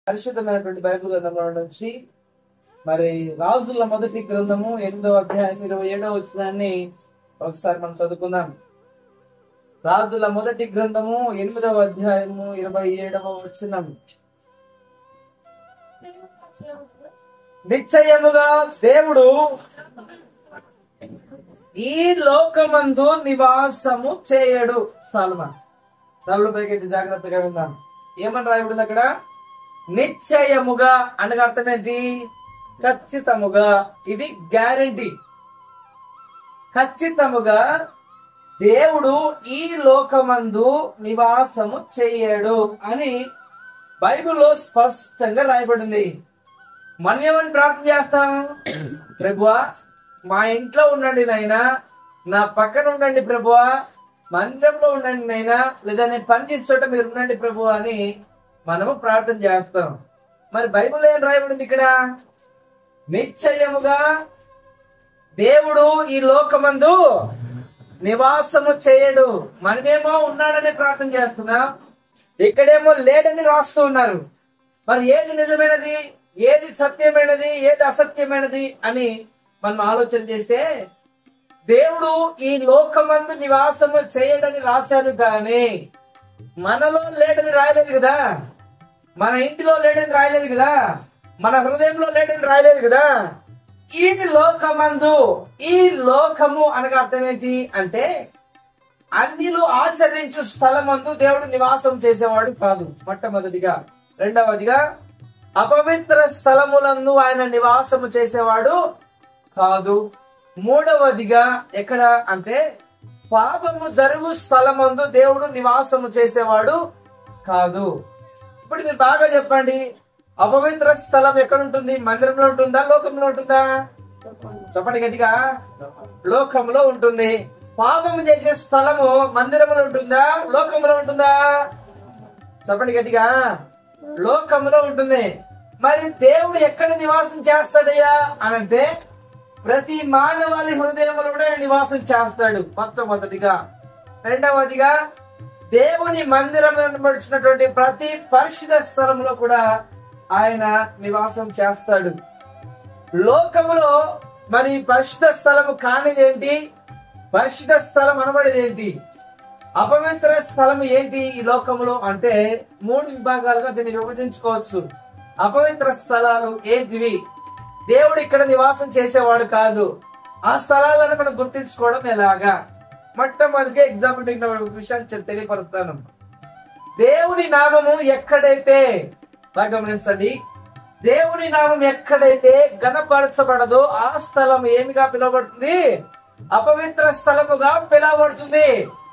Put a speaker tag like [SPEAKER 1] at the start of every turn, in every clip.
[SPEAKER 1] పరిశుద్ధమైనటువంటి బైబిల్ గ్రంథంలో నుంచి మరి రాజుల మొదటి గ్రంథము ఎనిమిదవ అధ్యాయం ఇరవై ఏడవ వచ్చినాన్ని ఒకసారి మనం చదువుకుందాం రాజుల మొదటి గ్రంథము ఎనిమిదవ అధ్యాయము ఇరవై ఏడవ వచనం నిశ్చయముగా దేవుడు ఈ లోకమందు నివాసము చేయడు సాల్మా తలలు పైకి జాగ్రత్తగా విందాం ఏమని రాయబడింది అక్కడ నిశ్చయముగా అనగా అర్థం ఏంటి ఖచ్చితముగా ఇది గ్యారంటీ ఖచ్చితముగా దేవుడు ఈ లోకమందు నివాసము చేయడు అని బైబిల్లో స్పష్టంగా రాయబడింది మనం ఏమని ప్రార్థన చేస్తాం ప్రభువా మా ఇంట్లో ఉండండి నాయనా నా పక్కన ఉండండి ప్రభువా మందిరంలో ఉండండి నాయనా లేదా నేను పని చేసే చోట మీరు ఉండండి ప్రభువా అని మనము ప్రార్థన చేస్తాం మరి బైబిల్ ఏం రాయబడింది ఇక్కడ నిశ్చయముగా దేవుడు ఈ లోకమందు నివాసము చేయడు మనమేమో ఉన్నాడని ప్రార్థన చేస్తున్నాం ఇక్కడేమో లేడని రాస్తూ ఉన్నారు మరి ఏది నిజమైనది ఏది సత్యమైనది ఏది అసత్యమైనది అని మనం ఆలోచన చేస్తే దేవుడు ఈ లోకమందు నివాసము చేయడని రాశారు కానీ మనలో లేడని రాయలేదు కదా మన ఇంటిలో లేడని రాయలేదు కదా మన హృదయంలో లేడని రాయలేదు కదా ఈ లోకమందు ఈ లోకము అనగా అర్థం ఏంటి అంటే అన్నిలు ఆచరించు స్థలమందు దేవుడు నివాసం చేసేవాడు కాదు మొట్టమొదటిగా రెండవదిగా అపవిత్ర స్థలములందు ఆయన నివాసము చేసేవాడు కాదు మూడవదిగా ఎక్కడ అంటే పాపము జరుగు స్థలమందు దేవుడు నివాసము చేసేవాడు కాదు ఇప్పుడు మీరు బాగా చెప్పండి అపవిత్ర స్థలం ఎక్కడ ఉంటుంది మందిరంలో ఉంటుందా లోకంలో ఉంటుందా చెప్పండి గట్టిగా లోకంలో ఉంటుంది పాపము చేసే స్థలము మందిరంలో ఉంటుందా లోకంలో ఉంటుందా చెప్పండి గట్టిగా లోకంలో ఉంటుంది మరి దేవుడు ఎక్కడ నివాసం చేస్తాడయ్యా అనంటే ప్రతి మానవాళి హృదయంలో కూడా నివాసం చేస్తాడు మొట్టమొదటిగా రెండవదిగా దేవుని మందిరం పడిచినటువంటి ప్రతి పరిశుధ స్థలంలో కూడా ఆయన నివాసం చేస్తాడు లోకములో మరి పరిశుద్ధ స్థలము కానిది ఏంటి పరిశుద్ధ స్థలం అనబడేది ఏంటి అపవిత్ర స్థలం ఏంటి ఈ లోకములో అంటే మూడు విభాగాలుగా దీన్ని విభజించుకోవచ్చు అపవిత్ర స్థలాలు ఏంటివి దేవుడు ఇక్కడ నివాసం చేసేవాడు కాదు ఆ స్థలాలను మనం గుర్తించుకోవడం ఎలాగా మొట్టమొదటిగా ఎగ్జాంపుల్ విషయాన్ని తెలియపరుస్తాను దేవుని నామము ఎక్కడైతే బాగా గమనించండి దేవుని నామం ఎక్కడైతే గణపరచబడదో ఆ స్థలం ఏమిగా పిలువబడుతుంది అపవిత్ర స్థలముగా పిలువబడుతుంది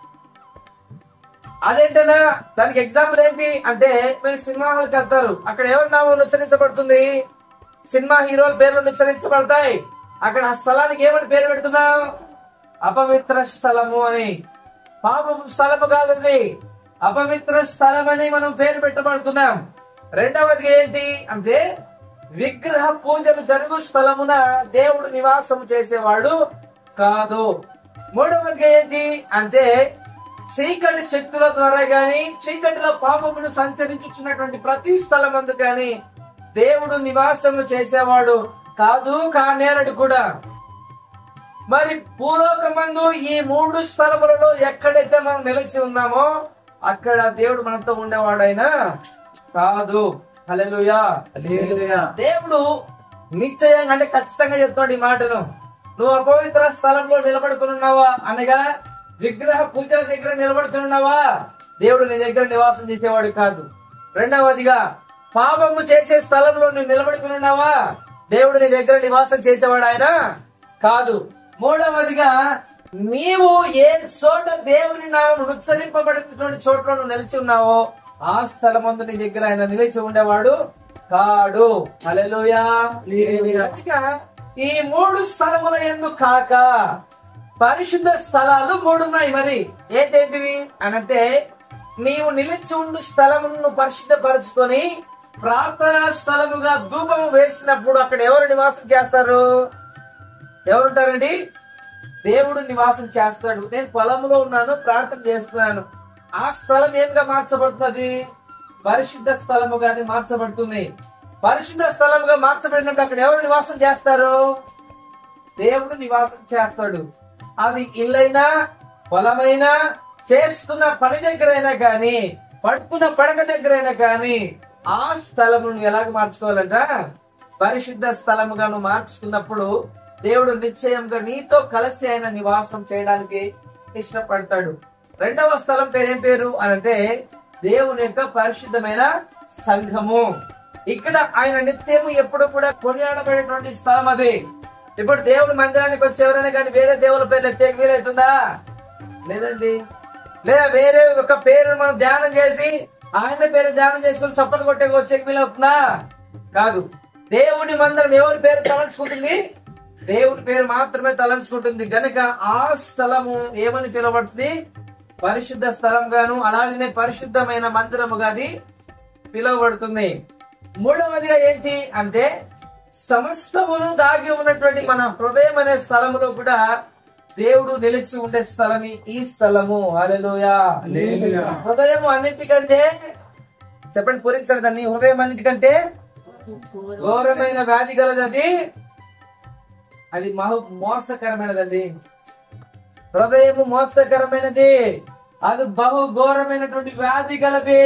[SPEAKER 1] అదేంటనా దానికి ఎగ్జాంపుల్ ఏంటి అంటే మీరు సినిమా హాల్కి వెళ్తారు అక్కడ ఎవరి నామం ఉచ్చరించబడుతుంది సినిమా హీరోల పేర్లు ఉచ్చరించబడతాయి అక్కడ ఆ స్థలానికి ఏమని పేరు పెడుతున్నాం అపవిత్ర స్థలము అని పాపపు స్థలము కాదు అది అపవిత్ర స్థలం అని మనం పేరు పెట్టబడుతున్నాం రెండవది ఏంటి అంటే విగ్రహ పూజలు జరుగు స్థలమున దేవుడు నివాసం చేసేవాడు కాదు మూడవది ఏంటి అంటే చీకటి శక్తుల ద్వారా గాని చీకటిలో పాపమును సంచరించుచున్నటువంటి ప్రతి స్థలమందు గాని దేవుడు నివాసము చేసేవాడు కాదు కానేరడు కూడా మరి భూలోకమందు ఈ మూడు స్థలములలో ఎక్కడైతే మనం నిలిచి ఉన్నామో అక్కడ దేవుడు మనతో ఉండేవాడైనా కాదు హల్లెలూయా దేవుడు నిశ్చయంగా అంటే ఖచ్చితంగా చెప్తాడు ఈ మాటను నువ్వు అపవిత్ర స్థలంలో నిలబడుకుని ఉన్నావా అనగా విగ్రహ పూజల దగ్గర నిలబడుకుని ఉన్నావా దేవుడు నీ దగ్గర నివాసం చేసేవాడు కాదు రెండవదిగా పాపము చేసే స్థలంలో నువ్వు నిలబడుకుని ఉన్నావా దేవుడు నీ దగ్గర నివాసం చేసేవాడు ఆయన కాదు మూడవదిగా నీవు ఏ చోట దేవుని నామం ఉచ్చరింపబడినటువంటి చోట్ల నువ్వు నిలిచి ఉన్నావో ఆ స్థలమందు నీ దగ్గర ఆయన నిలిచి ఉండేవాడు కాడు హల్లెలూయా అందుకే ఈ మూడు స్థలముల ఎందు కాక పరిశుద్ధ స్థలాలు మూడు ఉన్నాయి మరి ఏంటేంటివి అనంటే నీవు నిలిచి ఉండు స్థలమును పరిశుద్ధపరచుకొని ప్రార్థనా స్థలముగా ధూపము వేసినప్పుడు అక్కడ ఎవరు నివాసం చేస్తారు ఎవరుంటారండి దేవుడు నివాసం చేస్తాడు నేను పొలంలో ఉన్నాను ప్రార్థన చేస్తున్నాను ఆ స్థలం ఏమిగా మార్చబడుతున్నది పరిశుద్ధ స్థలముగా అది మార్చబడుతుంది పరిశుద్ధ స్థలముగా మార్చబడినప్పుడు అక్కడ ఎవరు నివాసం చేస్తారు దేవుడు నివాసం చేస్తాడు అది ఇల్లైనా పొలమైనా చేస్తున్న పని దగ్గరైనా కానీ పడుకున్న పడక దగ్గరైనా కానీ ఆ స్థలమును ఎలాగ మార్చుకోవాలంట పరిశుద్ధ స్థలముగా నువ్వు మార్చుకున్నప్పుడు దేవుడు నిశ్చయంగా నీతో కలిసి ఆయన నివాసం చేయడానికి ఇష్టపడతాడు రెండవ స్థలం పేరేం పేరు అని అంటే దేవుని యొక్క పరిశుద్ధమైన సంఘము ఇక్కడ ఆయన నిత్యము ఎప్పుడు కూడా కొనియాడబడేటువంటి స్థలం అది ఇప్పుడు దేవుడి మందిరానికి వచ్చి ఎవరైనా కానీ వేరే దేవుల పేర్లు ఎత్తే వీలవుతుందా లేదండి లేదా వేరే ఒక పేరు మనం ధ్యానం చేసి ఆయన పేరు ధ్యానం చేసుకుని చప్పట్లు కొట్టే వచ్చే వీలవుతుందా కాదు దేవుడి మందిరం ఎవరి పేరు తలంచుకుంటుంది దేవుడి పేరు మాత్రమే తలంచుకుంటుంది గనుక ఆ స్థలము ఏమని పిలువబడుతుంది పరిశుద్ధ స్థలం గాను అలాగనే పరిశుద్ధమైన మందిరముగా అది పిలువబడుతుంది మూడవదిగా ఏంటి అంటే సమస్తమును దాగి ఉన్నటువంటి మన హృదయం అనే స్థలములో కూడా దేవుడు నిలిచి ఉండే స్థలం ఈ స్థలము హల్లెలూయా హృదయం అన్నిటికంటే చెప్పండి పూరించండి దాన్ని హృదయం అన్నిటికంటే ఘోరమైన వ్యాధి గలది అది అది మహు మోసకరమైనదండి హృదయము మోసకరమైనది అది బహు ఘోరమైనటువంటి వ్యాధి గలది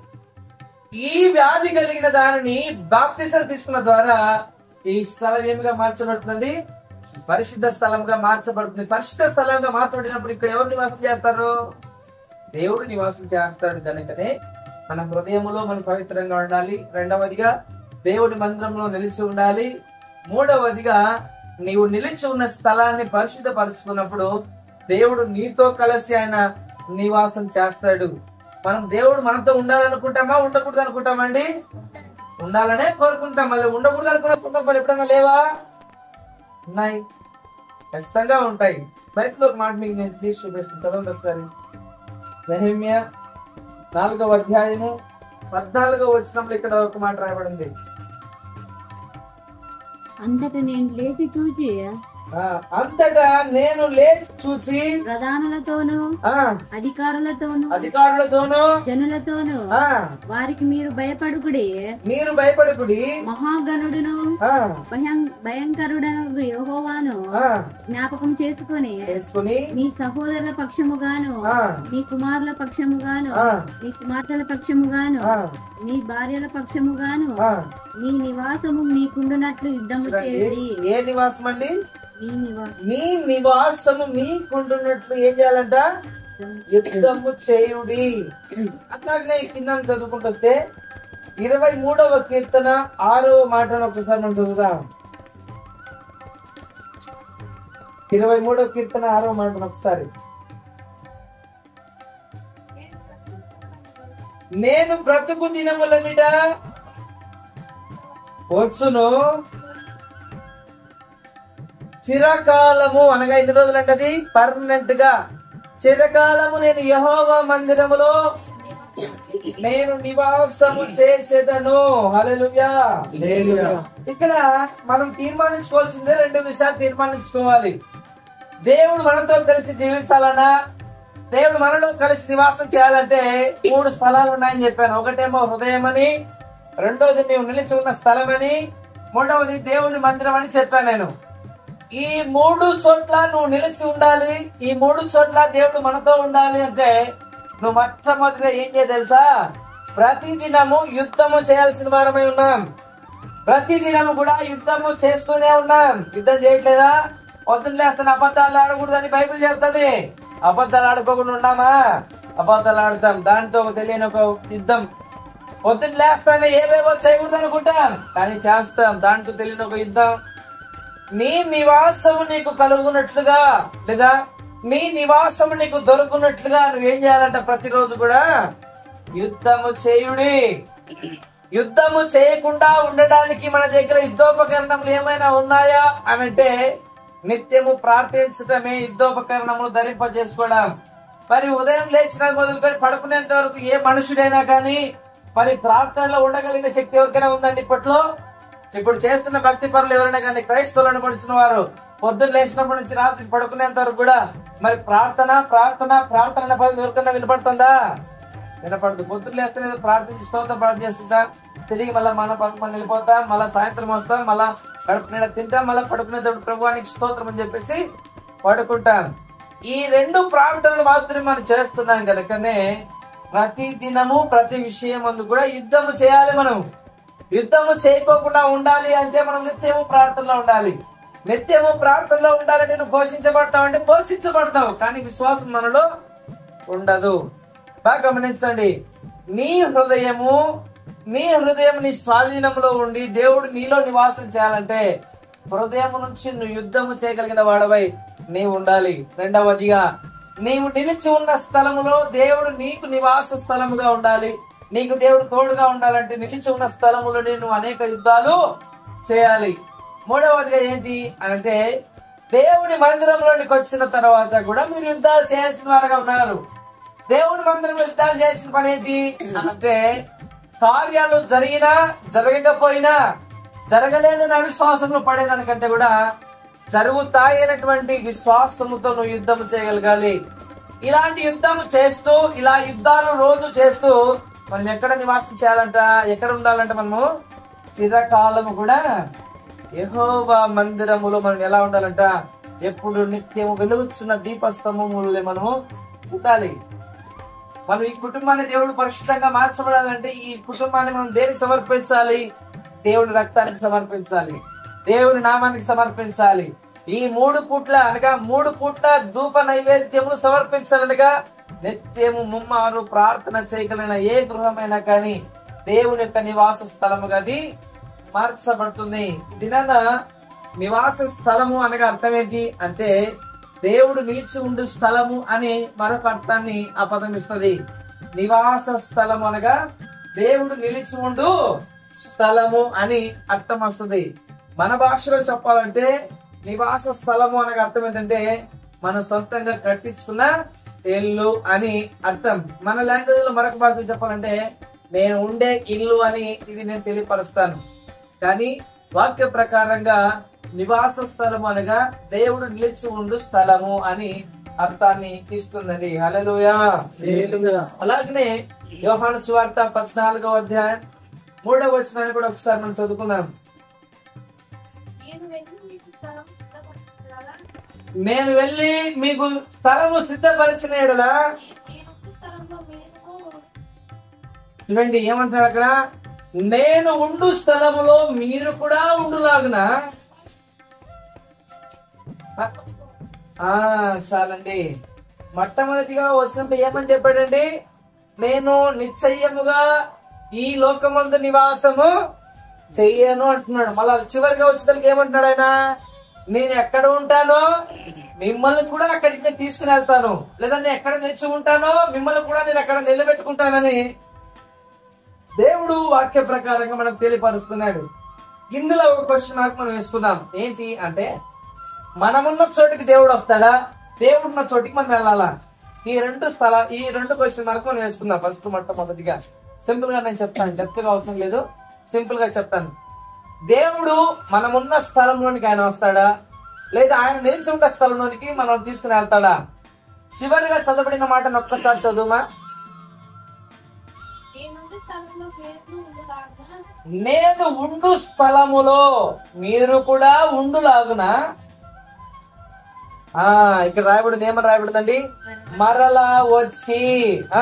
[SPEAKER 1] ఈ వ్యాధి కలిగిన దానిని బాప్తిజం తీసుకున్న ద్వారా ఈ స్థలం ఏమిగా మార్చబడుతుంది పరిశుద్ధ స్థలంగా మార్చబడుతుంది పరిశుద్ధ స్థలంగా మార్చబడినప్పుడు ఇక్కడ ఎవరు నివాసం చేస్తారు దేవుడు నివాసం చేస్తాడు కనుకనే మన హృదయంలో మనం పవిత్రంగా ఉండాలి రెండవదిగా దేవుడి మందిరంలో నిలిచి ఉండాలి మూడవదిగా నీవు నిలిచి ఉన్న స్థలాన్ని పరిశుద్ధపరుచుకున్నప్పుడు దేవుడు నీతో కలిసి ఆయన నివాసం చేస్తాడు మనం దేవుడు మనతో ఉండాలనుకుంటామా ఉండకూడదు అనుకుంటామండి ఉండాలనే కోరుకుంటాం మళ్ళీ ఉండకూడదు అనుకున్న సందర్భాలు ఎప్పుడైనా లేవా ఉన్నాయి ఖచ్చితంగా ఉంటాయి బయటలో ఒక మాట మీకు నేను తీసి చూపిస్తాను చదవండి ఒకసారి నెహమ్య నాలుగవ అధ్యాయము పద్నాలుగో వచ్చినప్పుడు ఇక్కడ ఒక మాట రాయబడింది
[SPEAKER 2] అంతట నేను లేచి చూచి
[SPEAKER 1] ఆ, అంతటా నేను లేచి చూసి
[SPEAKER 2] ప్రధానులతోనూ
[SPEAKER 1] ఆ
[SPEAKER 2] అధికారులతోనూ
[SPEAKER 1] అధికారులతోనూ
[SPEAKER 2] జనులతోనూ
[SPEAKER 1] ఆ
[SPEAKER 2] వారికి మీరు భయపడుకుడి
[SPEAKER 1] మీరు భయపడకుడి
[SPEAKER 2] మహాగణుడును
[SPEAKER 1] ఆ
[SPEAKER 2] భయం భయంకరుడను యెహోవాను
[SPEAKER 1] ఆ
[SPEAKER 2] జ్ఞాపకం చేసుకొని
[SPEAKER 1] చేసుకుని
[SPEAKER 2] నీ సహోదరుల పక్షముగాను
[SPEAKER 1] ఆ
[SPEAKER 2] నీ కుమారుల పక్షముగాను
[SPEAKER 1] ఆ
[SPEAKER 2] నీ కుమార్తెల పక్షముగాను
[SPEAKER 1] ఆ
[SPEAKER 2] నీ భార్యల పక్షముగాను
[SPEAKER 1] ఆ
[SPEAKER 2] నీ నివాసము మీకుండునట్లు యుద్ధము చేసి
[SPEAKER 1] చూడండి ఏ నివాసం అండి
[SPEAKER 2] నీ నివాసం
[SPEAKER 1] మీ నివాసము మీకుంటున్నట్లు ఏం చేయాలంట యుద్ధము చేయుడి అట్లాగనే కింద చదువుకుంటూ వస్తే ఇరవై మూడవ కీర్తన ఆరవ మాటను ఒకసారి మనం చదువుదాం ఇరవై మూడవ కీర్తన ఆరవ మాటను ఒకసారి నేను బ్రతుకు దినములమిట వచ్చును చిరకాలము అనగా ఎన్ని రోజులు అంటది పర్మనెంట్ గా చిరకాలము నేను యహోవా మందిరములో నేను నివాసము చేసేదను హల్లెలూయా ఇక్కడ మనం తీర్మానించుకోవాల్సిందే రెండు విషయాలు తీర్మానించుకోవాలి దేవుడు మనతో కలిసి జీవించాలన్నా దేవుడు మనలో కలిసి నివాసం చేయాలంటే మూడు స్థలాలు ఉన్నాయని చెప్పాను ఒకటేమో హృదయం అని రెండోది నీవు నిలిచి ఉన్న స్థలం అని మూడవది దేవుని మందిరం అని చెప్పాను నేను ఈ మూడు చోట్ల నువ్వు నిలిచి ఉండాలి ఈ మూడు చోట్ల దేవుడు మనతో ఉండాలి అంటే నువ్వు మొట్టమొదటిగా ఏం చేయ తెలుసా ప్రతి దినము యుద్ధము చేయాల్సిన వారమై ఉన్నాం ప్రతి దినము కూడా యుద్ధము చేస్తూనే ఉన్నాం యుద్ధం చేయట్లేదా పొద్దున్న లేస్తాను అబద్ధాలు ఆడకూడదని బైబిల్ చెప్తుంది అబద్ధాలు ఆడుకోకుండా ఉన్నామా అబద్ధాలు ఆడతాం దాంతో ఒక తెలియని ఒక యుద్ధం పొద్దున్న లేస్తానే ఏవేవో చేయకూడదు అనుకుంటాం కానీ చేస్తాం దాంతో తెలియని ఒక యుద్ధం నీ నివాసము నీకు కలుగునట్లుగా లేదా నీ నివాసము నీకు దొరుకున్నట్లుగా నువ్వేం చేయాలంట ప్రతిరోజు కూడా యుద్ధము చేయుడి యుద్ధము చేయకుండా ఉండడానికి మన దగ్గర యుద్ధోపకరణములు ఏమైనా ఉన్నాయా అనంటే నిత్యము ప్రార్థించటమే యుద్ధోపకరణములు ధరింప చేసుకోవడం మరి ఉదయం లేచిన మొదలుకొని పడుకునేంత వరకు ఏ మనుషుడైనా కానీ మరి ప్రార్థనలో ఉండగలిగిన శక్తి ఎవరికైనా ఉందండి ఇప్పట్లో ఇప్పుడు చేస్తున్న భక్తి పనులు ఎవరైనా కానీ క్రైస్తవులను పడిచిన వారు పొద్దున్న లేచినప్పటి నుంచి రాత్రి పడుకునేంత వరకు కూడా మరి ప్రార్థన ప్రార్థన ప్రార్థన అనే పదం ఎవరికైనా వినపడుతుందా వినపడదు పొద్దున్న లేస్తలేదు ప్రార్థన స్తోత్రం ప్రార్థన చేస్తుంటాం తిరిగి మళ్ళీ మన పనులు మనం వెళ్ళిపోతాం మళ్ళీ సాయంత్రం వస్తాం మళ్ళా కడుపు నిండా తింటాం మళ్ళీ పడుకునేటప్పుడు ప్రభువానికి స్తోత్రం అని చెప్పేసి పడుకుంటాం ఈ రెండు ప్రార్థనలు మాత్రమే మనం చేస్తున్నాం కనుకనే ప్రతి దినము ప్రతి విషయం అందు కూడా యుద్ధము చేయాలి మనం యుద్ధము చేయకోకుండా ఉండాలి అంటే మనం నిత్యము ప్రార్థనలో ఉండాలి నిత్యము ప్రార్థనలో ఉండాలంటే నువ్వు పోషించబడతావు అంటే పోషించబడతావు కానీ విశ్వాసం మనలో ఉండదు బాగా గమనించండి నీ హృదయము నీ హృదయం నీ స్వాధీనంలో ఉండి దేవుడు నీలో నివాసం చేయాలంటే హృదయం నుంచి నువ్వు యుద్ధము చేయగలిగిన వాడవై నీవు ఉండాలి రెండవదిగా నీవు నిలిచి ఉన్న స్థలములో దేవుడు నీకు నివాస స్థలముగా ఉండాలి నీకు దేవుడు తోడుగా ఉండాలంటే నిలిచి ఉన్న స్థలములో నేను అనేక యుద్ధాలు చేయాలి మూడవదిగా ఏంటి అని అంటే దేవుని మందిరంలోనికి వచ్చిన తర్వాత కూడా మీరు యుద్ధాలు చేయాల్సిన వారుగా ఉన్నారు దేవుని మందిరంలో యుద్ధాలు చేయాల్సిన పని ఏంటి అని అంటే కార్యాలు జరిగినా జరగకపోయినా జరగలేదని అవిశ్వాసంలో పడేదానికంటే కూడా జరుగుతాయనటువంటి విశ్వాసముతో నువ్వు యుద్ధం చేయగలగాలి ఇలాంటి యుద్ధం చేస్తూ ఇలా యుద్ధాలు రోజు చేస్తూ మనం ఎక్కడ నివాసం చేయాలంట ఎక్కడ ఉండాలంట మనము చిరకాలము కూడా యెహోవా మందిరములో మనం ఎలా ఉండాలంట ఎప్పుడు నిత్యము వెలుగుచున్న దీపస్తంభములే మనము ఉండాలి మనం ఈ కుటుంబాన్ని దేవుడు పరిశుద్ధంగా మార్చబడాలంటే ఈ కుటుంబాన్ని మనం దేనికి సమర్పించాలి దేవుని రక్తానికి సమర్పించాలి దేవుని నామానికి సమర్పించాలి ఈ మూడు పూట్ల అనగా మూడు పూట్ల ధూప నైవేద్యములు సమర్పించాలనగా నిత్యము ముమ్మారు ప్రార్థన చేయగలిగిన ఏ గృహమైనా కానీ దేవుని యొక్క నివాస స్థలముగా అది మార్చబడుతుంది దినాన నివాస స్థలము అనగా అర్థం ఏంటి అంటే దేవుడు నిలిచి ఉండు స్థలము అని మరొక అర్థాన్ని ఆ పదం ఇస్తుంది నివాస స్థలము అనగా దేవుడు నిలిచి ఉండు స్థలము అని అర్థం వస్తుంది మన భాషలో చెప్పాలంటే నివాస స్థలము అనగా అర్థం ఏంటంటే మనం సొంతంగా కట్టించుకున్న ఇల్లు అని అర్థం మన లాంగ్వేజ్ లో మరొక భాషలో చెప్పాలంటే నేను ఉండే ఇల్లు అని ఇది నేను తెలియపరుస్తాను కానీ వాక్య ప్రకారంగా నివాస స్థలము అనగా దేవుడు నిలిచి ఉండు స్థలము అని అర్థాన్ని ఇస్తుందండి హల్లెలూయా అలాగనే యోహాను సువార్త పద్నాలుగో అధ్యాయం మూడవ వచనాన్ని కూడా ఒకసారి మనం చదువుకుందాం
[SPEAKER 2] నేను వెళ్ళి మీకు స్థలం సిద్ధపరచాలా?
[SPEAKER 1] నేను వెళ్ళి మీకు స్థలము సిద్ధపరిచిన ఎడలా
[SPEAKER 2] నేను ఉన్న స్థలంలో మీరు
[SPEAKER 1] చూడండి ఏమంటాడు అక్కడ నేను ఉండు స్థలములో మీరు కూడా ఉండులాగున ఆ చాలండి మొట్టమొదటిగా వచ్చినప్పుడు ఏమని చెప్పాడండి నేను నిశ్చయముగా ఈ లోకమందు నివాసము చెయ్యను అంటున్నాడు మళ్ళా చివరిగా వచ్చేదానికి ఏమంటున్నాడు ఆయన నేను ఎక్కడ ఉంటానో మిమ్మల్ని కూడా అక్కడికి నేను తీసుకుని వెళ్తాను లేదా నేను ఎక్కడ నిలిచి ఉంటానో మిమ్మల్ని కూడా నేను అక్కడ నిలబెట్టుకుంటానని దేవుడు వాక్య ప్రకారంగా మనకు తెలియపరుస్తున్నాడు ఇందులో ఒక క్వశ్చన్ మార్క్ మనం వేసుకుందాం ఏంటి అంటే మనమున్న చోటికి దేవుడు వస్తాడా దేవుడు ఉన్న చోటికి మనం వెళ్ళాలా ఈ రెండు స్థల ఈ రెండు క్వశ్చన్ మార్క్ మనం వేసుకుందాం ఫస్ట్ మొట్టమొదటిగా సింపుల్ గా నేను చెప్తాను డెప్త్ గా అవసరం లేదు సింపుల్ గా చెప్తాను దేవుడు మనమున్న స్థలంలోనికి ఆయన వస్తాడా లేదా ఆయన నిలిచి ఉన్న స్థలంలోనికి మనం తీసుకుని వెళ్తాడా చివరిగా చదవబడిన మాటను ఒక్కసారి చదువుమా
[SPEAKER 2] నేనుండే స్థలంలో మీరు ఉండలాగున
[SPEAKER 1] నేను ఉండు స్థలములో మీరు కూడా ఉండులాగున ఆ ఇక్కడ రాయబడింది ఏమని రాయబడిందండి మరలా వచ్చి ఆ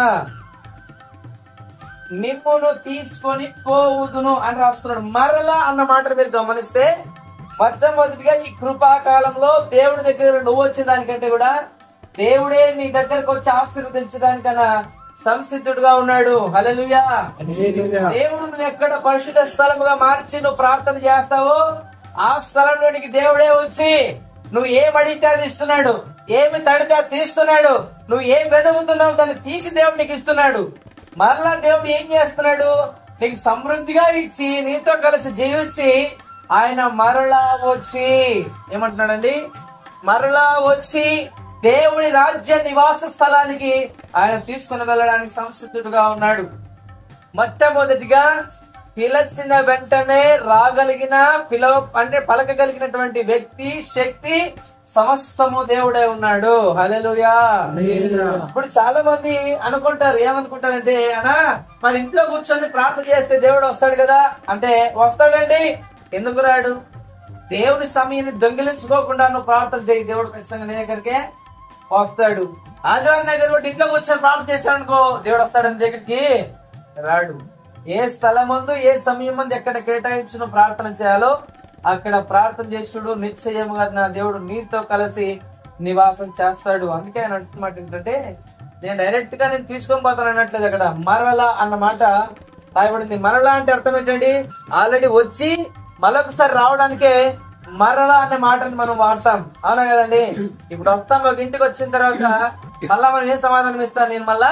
[SPEAKER 1] మిమ్మును తీసుకొని పోవుదును అని రాస్తున్నాడు మరలా అన్న మాట మీరు గమనిస్తే మొట్టమొదటిగా ఈ కృపాకాలంలో దేవుడి దగ్గర నువ్వు వచ్చేదానికంటే కూడా దేవుడే నీ దగ్గరకు వచ్చి ఆశీర్వదించడానికన్నా సంసిద్ధుడుగా ఉన్నాడు హల్లెలూయా దేవుడు నువ్వు ఎక్కడ పరిశుద్ధ స్థలముగా మార్చి నువ్వు ప్రార్థన చేస్తావో ఆ స్థలంలోనికి దేవుడే వచ్చి నువ్వు ఏం అడిగితే అది ఇస్తున్నాడు ఏమి తడితే అది తీస్తున్నాడు నువ్వు ఏం వెతుకుతున్నావు దాన్ని తీసి దేవుడు నీకు ఇస్తున్నాడు మరలా దేవుడు ఏం చేస్తున్నాడు నీకు సమృద్ధిగా ఇచ్చి నీతో కలిసి జీవించి ఆయన మరలా వచ్చి ఏమంటున్నాడండి మరలా వచ్చి దేవుని రాజ్య నివాస స్థలానికి ఆయన తీసుకుని వెళ్ళడానికి సంసిద్ధుడుగా ఉన్నాడు మొట్టమొదటిగా పిలచిన వెంటనే రాగలిగిన పిలవ అంటే పలకగలిగినటువంటి వ్యక్తి శక్తి సమస్తము దేవుడే ఉన్నాడు హల్లెలూయా ఇప్పుడు చాలా మంది అనుకుంటారు ఏమనుకుంటారంటే అనా మన ఇంట్లో కూర్చొని ప్రార్థన చేస్తే దేవుడు వస్తాడు కదా అంటే వస్తాడండి ఎందుకు రాడు దేవుని సమయాన్ని దొంగిలించుకోకుండా నువ్వు ప్రార్థన చేయి దేవుడు ఖచ్చితంగా నీ దగ్గరికే వస్తాడు ఆదివారం దగ్గర ఒకటి ఇంట్లో కూర్చొని ప్రార్థన చేశాడు అనుకో దేవుడు వస్తాడు నీ దగ్గరికి రాడు ఏ స్థలం ముందు ఏ సమయం ముందు ఎక్కడ కేటాయించిన ప్రార్థన చేయాలో అక్కడ ప్రార్థన చేసుడు నిశ్చయముగా నా దేవుడు నీతో కలిసి నివాసం చేస్తాడు అందుకే ఆయన అంటున్నమాట ఏంటంటే నేను డైరెక్ట్ గా నేను తీసుకొని పోతాను అన్నట్లేదు అక్కడ మరలా అన్న మాట రాయబడింది మరలా అంటే అర్థం ఏంటండి ఆల్రెడీ వచ్చి మరొకసారి రావడానికే మరలా అనే మాటని మనం వాడతాం అవునా కదండి ఇప్పుడు వస్తాం ఒక ఇంటికి వచ్చిన తర్వాత మళ్ళా మనం ఏం సమాధానం ఇస్తాను నేను మళ్ళా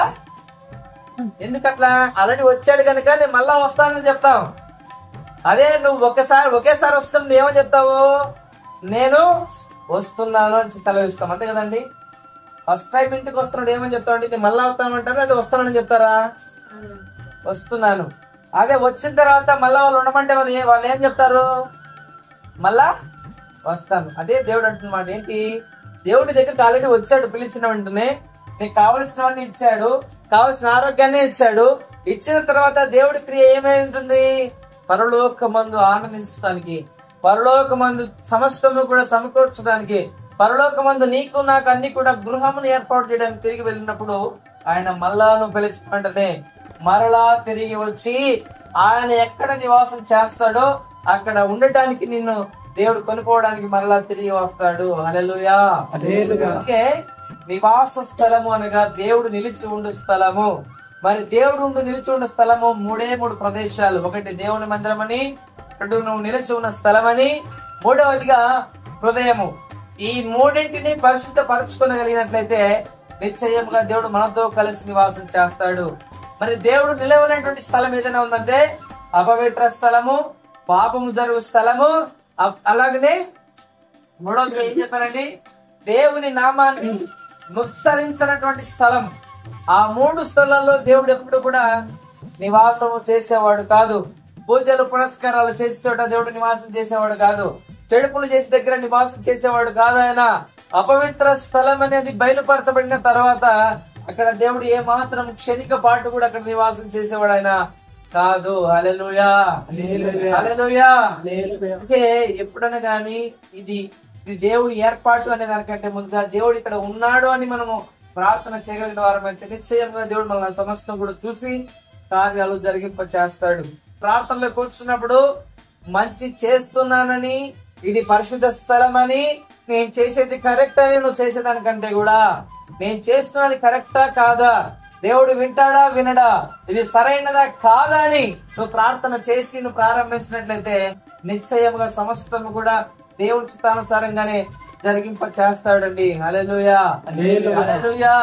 [SPEAKER 1] ఎందుకట్లా ఆల్రెడీ వచ్చాడు కనుక నేను మళ్ళా వస్తానని చెప్తాం అదే నువ్వు ఒకసారి ఒకేసారి వస్తాం నువ్వు ఏమని చెప్తావు నేను వస్తున్నాను అని సెలవిస్తాం అంతే కదండి ఫస్ట్ టైం ఇంటికి వస్తున్నాడు ఏమని చెప్తావు అంటే నేను మళ్ళా వస్తామంటారా అది వస్తానని చెప్తారా వస్తున్నాను అదే వచ్చిన తర్వాత మళ్ళా వాళ్ళు ఉండమంటే వాళ్ళు ఏ- వాళ్ళు ఏం చెప్తారు మళ్ళా వస్తాను అదే దేవుడు అంటున్నమాట ఏంటి దేవుడి దగ్గరికి ఆల్రెడీ వచ్చాడు పిలిచిన వెంటనే నీకు కావలసినవన్నీ ఇచ్చాడు కావలసిన ఆరోగ్యాన్ని ఇచ్చాడు ఇచ్చిన తర్వాత దేవుడి క్రియ ఏమై ఉంటుంది పరలోక మందు ఆనందించడానికి పరలోక మందు సమస్తము కూడా సమకూర్చడానికి పరలోక మందు నీకు నాకు అన్ని కూడా గృహమును ఏర్పాటు చేయడానికి తిరిగి వెళ్ళినప్పుడు ఆయన మళ్ళాను పిలిచిన వెంటనే మరలా తిరిగి వచ్చి ఆయన ఎక్కడ నివాసం చేస్తాడో అక్కడ ఉండటానికి నిన్ను దేవుడు కొనుక్కోవడానికి మరలా తిరిగి వస్తాడు హల్లెలూయా అందుకే నివాస స్థలము అనగా దేవుడు నిలిచి ఉండు స్థలము మరి దేవుడు ఉండు నిలిచి ఉన్న స్థలము మూడే మూడు ప్రదేశాలు ఒకటి దేవుని మందిరమని రెండు నువ్వు నిలిచి ఉన్న స్థలమని మూడవదిగా హృదయము ఈ మూడింటిని పరిశుద్ధ పరచుకోగలిగినట్లయితే నిశ్చయముగా దేవుడు మనతో కలిసి నివాసం చేస్తాడు మరి దేవుడు నిలవనటువంటి స్థలం ఏదైనా ఉందంటే అపవిత్ర స్థలము పాపము జరుగు స్థలము అ- అలాగనే మూడవది ఏం చెప్పారండి దేవుని నామాన్ని ముచ్చరించినటువంటి స్థలం ఆ మూడు స్థలాల్లో దేవుడు ఎప్పుడు కూడా నివాసము చేసేవాడు కాదు పూజలు పునస్కారాలు చేసే చోట దేవుడు నివాసం చేసేవాడు కాదు చెడుపులు చేసే దగ్గర నివాసం చేసేవాడు కాదు ఆయన అపవిత్ర స్థలం అనేది బయలుపరచబడిన తర్వాత అక్కడ దేవుడు ఏ మాత్రం క్షణిక పాటు కూడా అక్కడ నివాసం చేసేవాడు ఆయన కాదు హల్లెలూయా హల్లెలూయా అంటే ఎప్పుడైనా గాని ఇది ఇది దేవుడి ఏర్పాటు అనే దానికంటే ముందుగా దేవుడు ఇక్కడ ఉన్నాడు అని మనము ప్రార్థన చేయగలిగిన వారమైతే నిశ్చయంగా దేవుడు మన సమస్యను కూడా చూసి కార్యాలు జరిగింప చేస్తాడు ప్రార్థనలో కూర్చున్నప్పుడు మంచి చేస్తున్నానని ఇది పరిశుద్ధ స్థలం అని నేను చేసేది కరెక్ట్ అని నువ్వు చేసేదానికంటే కూడా నేను చేస్తున్నది కరెక్టా కాదా దేవుడు వింటాడా వినడా ఇది సరైనదా కాదా అని నువ్వు ప్రార్థన చేసి నువ్వు ప్రారంభించినట్లయితే నిశ్చయంగా సమస్తము కూడా దేవుడి చిత్తానుసారంగానే జరిగింప చేస్తాడండి హల్లెలూయా హల్లెలూయా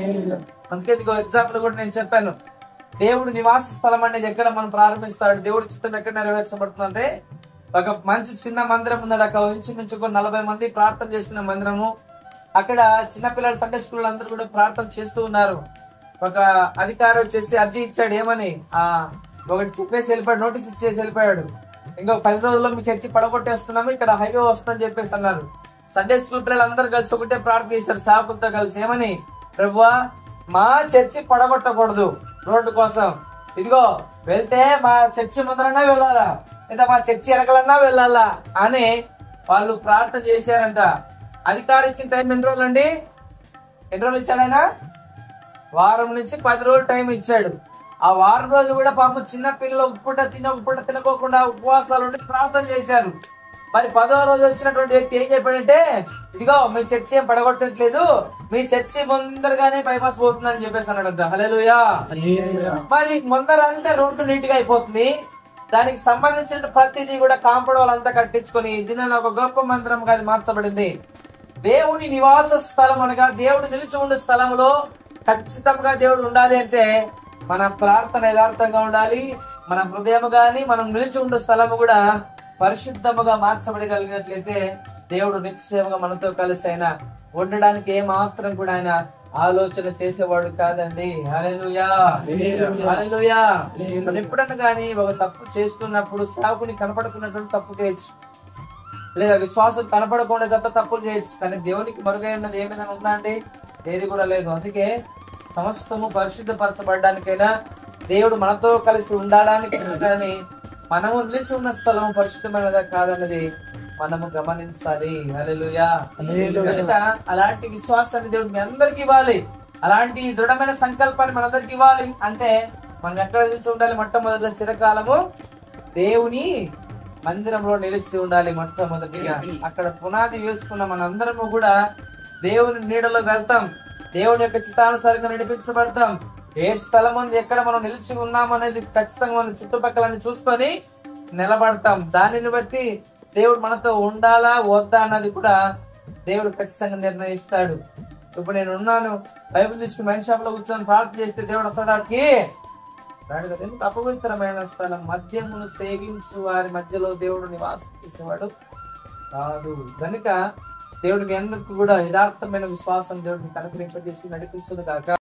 [SPEAKER 1] అందుకే మీకు ఎగ్జాంపుల్ కూడా నేను చెప్పాను దేవుడు నివాస స్థలం అనేది ఎక్కడ మనం ప్రారంభిస్తాడు దేవుడి చిత్తం ఎక్కడ నెరవేర్చబడుతుందంటే ఒక మంచి చిన్న మందిరం ఉందట అక్కడ ఇంచుమించు ఒక నలభై మంది ప్రార్థన చేసిన మందిరము అక్కడ చిన్నపిల్లలు సండే స్కూల్ అందరూ కూడా ప్రార్థన చేస్తూ ఉన్నారు ఒక అధికారి వచ్చేసి అర్జీ ఇచ్చాడు ఏమని ఆ ఒకటి చెప్పేసి వెళ్ళిపోయాడు నోటీస్ ఇచ్చేసి వెళ్ళిపోయాడు ఇంకో పది రోజుల్లో మీ చర్చి పడగొట్టేస్తున్నాము ఇక్కడ హైవే వస్తుందని చెప్పేసి అన్నారు సండే స్కూల్ పిల్లలు అందరూ కలిసి ఒకటే ప్రార్థన చేశారు సేవకులతో కలిసి ఏమని ప్రభువా మా చర్చి పడగొట్టకూడదు రోడ్డు కోసం ఇదిగో వెళ్తే మా చర్చి ముందరన్నా వెళ్ళాలా లేదా మా చర్చి వెనకలన్నా వెళ్ళాలా అని వాళ్ళు ప్రార్థన చేశారంట అధికారి ఇచ్చిన టైం ఎన్ని రోజులు అండి ఎన్ని రోజులు ఇచ్చాడు ఆయన వారం నుంచి పది రోజులు టైం ఇచ్చాడు ఆ వారం రోజులు కూడా పాపం చిన్న పిల్లలు ఒక పూట తిన ఒక పూట తినకోకుండా ఉపవాసాలు ఉండి ప్రార్థన చేశారు మరి పదో రోజు వచ్చినటువంటి వ్యక్తి ఏం చెప్పాడంటే ఇదిగో మీ చర్చి ఏం పడగొట్టట్లేదు మీ చర్చి ముందరగానే బైపాస్ పోతుందని చెప్పేసి అన్నాడంట హల్లెలూయా మరి ముందర అంతా రోడ్డు నీట్ గా అయిపోతుంది దానికి సంబంధించిన ప్రతిదీ కూడా కాంపౌండ్ వాళ్ళంతా కట్టించుకొని దీనిలో ఒక గొప్ప మందిరంగా అది మార్చబడింది దేవుని నివాస స్థలం అనగా దేవుడు నిలిచి ఉండే స్థలంలో ఖచ్చితంగా దేవుడు ఉండాలి అంటే మన ప్రార్థన యథార్థంగా ఉండాలి మన హృదయం గాని మనం నిలిచి ఉండే స్థలము కూడా పరిశుద్ధముగా మార్చబడగలిగినట్లయితే దేవుడు నిశ్చయంగా మనతో కలిసి ఆయన ఉండడానికి ఏ మాత్రం కూడా ఆయన ఆలోచన చేసేవాడు కాదండి హల్లెలూయా
[SPEAKER 3] హల్లెలూయా.
[SPEAKER 1] హల్లెలూయా
[SPEAKER 3] హల్లెలూయా.
[SPEAKER 1] మనం ఎప్పుడన్నా కానీ ఒక తప్పు చేస్తున్నప్పుడు సేవకుని కనపడుకున్నటువంటి తప్పు చేయొచ్చు లేదా విశ్వాసం కనపడకుండా తప్ప తప్పులు చేయొచ్చు కానీ దేవునికి మరుగై ఉన్నది ఏమైనా ఉందా అండి ఏది కూడా లేదు అందుకే సమస్తము పరిశుద్ధపరచబడడానికైనా దేవుడు మనతో కలిసి ఉండడానికి కానీ మనము నిలిచి ఉన్న స్థలం పరిశుద్ధమైనదా కాదన్నది మనము గమనించాలి హల్లెలూయా
[SPEAKER 3] హల్లెలూయా.
[SPEAKER 1] కనుక అలాంటి విశ్వాసాన్ని దేవుడు మీ అందరికి ఇవ్వాలి అలాంటి దృఢమైన సంకల్పాన్ని మనందరికి ఇవ్వాలి అంటే మనం ఎక్కడ నిలిచి ఉండాలి మొట్టమొదటి చిరకాలము దేవుని మందిరంలో నిలిచి ఉండాలి మొట్టమొదటిగా అక్కడ పునాది వేసుకున్న మనందరము కూడా దేవుని నీడలో వెళ్తాం దేవుని యొక్క చిత్తానుసారంగా నడిపించబడతాం ఏ స్థలం ఉంది ఎక్కడ మనం నిలిచి ఉన్నాం అనేది ఖచ్చితంగా మనం చుట్టుపక్కలని చూసుకొని నిలబడతాం దానిని బట్టి దేవుడు మనతో ఉండాలా వద్దా అన్నది కూడా దేవుడు ఖచ్చితంగా నిర్ణయిస్తాడు ఇప్పుడు నేను ఉన్నాను బైబిల్ తీసుకుని మైన్ షాప్ లో కూర్చొని ప్రార్థన చేస్తే దేవుడు వస్తాడానికి రాడు కదా ఎందుకు అపవిత్రమైన స్థలం మద్యమును సేవించు వారి మధ్యలో దేవుడు నివాసం చేసేవాడు కాదు కనుక దేవుడు మీ అందరికి కూడా యథార్థమైన విశ్వాసం దేవుడిని కనుకరింపజేసి నడిపించును కాక